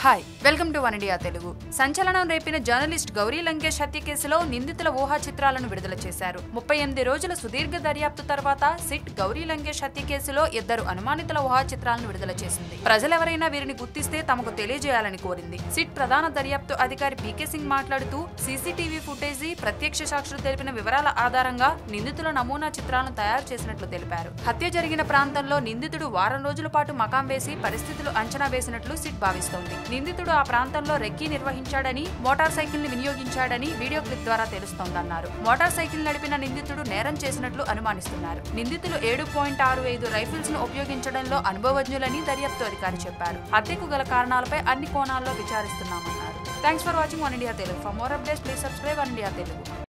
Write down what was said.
hi welcome to one India Telugu సంచలనం రేపిన journalist Gauri Lankesh హత్య కేసులో నిందితుల ఊహా చిత్రాలను విడుదల చేశారు ముప్పై ఎనిమిది రోజుల సుదీర్ఘ దర్యాప్తు తర్వాత సిట్ గౌరీ లంకేష్ హత్య కేసులో ఇద్దరు అనుమానితుల ఊహా చిత్రాలను విడుదల చేసింది ప్రజలెవరైనా వీరిని గుర్తిస్తే తమకు తెలియజేయాలని కోరింది సిట్ ప్రధాన దర్యాప్తు అధికారి పీకే సింగ్ మాట్లాడుతూ సీసీటీవీ ఫుటేజీ ప్రత్యక్ష సాక్షులు తెలిపిన వివరాల ఆధారంగా నిందితుల నమూనా చిత్రాలను తయారు చేసినట్లు తెలిపారు హత్య జరిగిన ప్రాంతంలో నిందితుడు వారం రోజుల పాటు మకాం వేసి పరిస్థితులు అంచనా వేసినట్లు సిట్ భావిస్తోంది నిందితుడు ఆ ప్రాంతంలో రెక్కీ నిర్వహించాడని మోటార్ సైకిల్ ని వినియోగించాడని వీడియో క్లిప్ ద్వారా తెలుస్తోందన్నారు మోటార్ సైకిల్ నడిపిన నిందితుడు నేరం చేసినట్లు అనుమానిస్తున్నారు నిందితులు ఏడు పాయింట్ ఆరు ఐదు రైఫిల్స్ ను ఉపయోగించడంలో అనుభవజ్ఞులని దర్యాప్తు అధికారి చెప్పారు హత్యకు గల కారణాలపై అన్ని కోణాల్లో విచారిస్తున్నామన్నారు thanks for watching one India Telugu for more updates please subscribe one India Telugu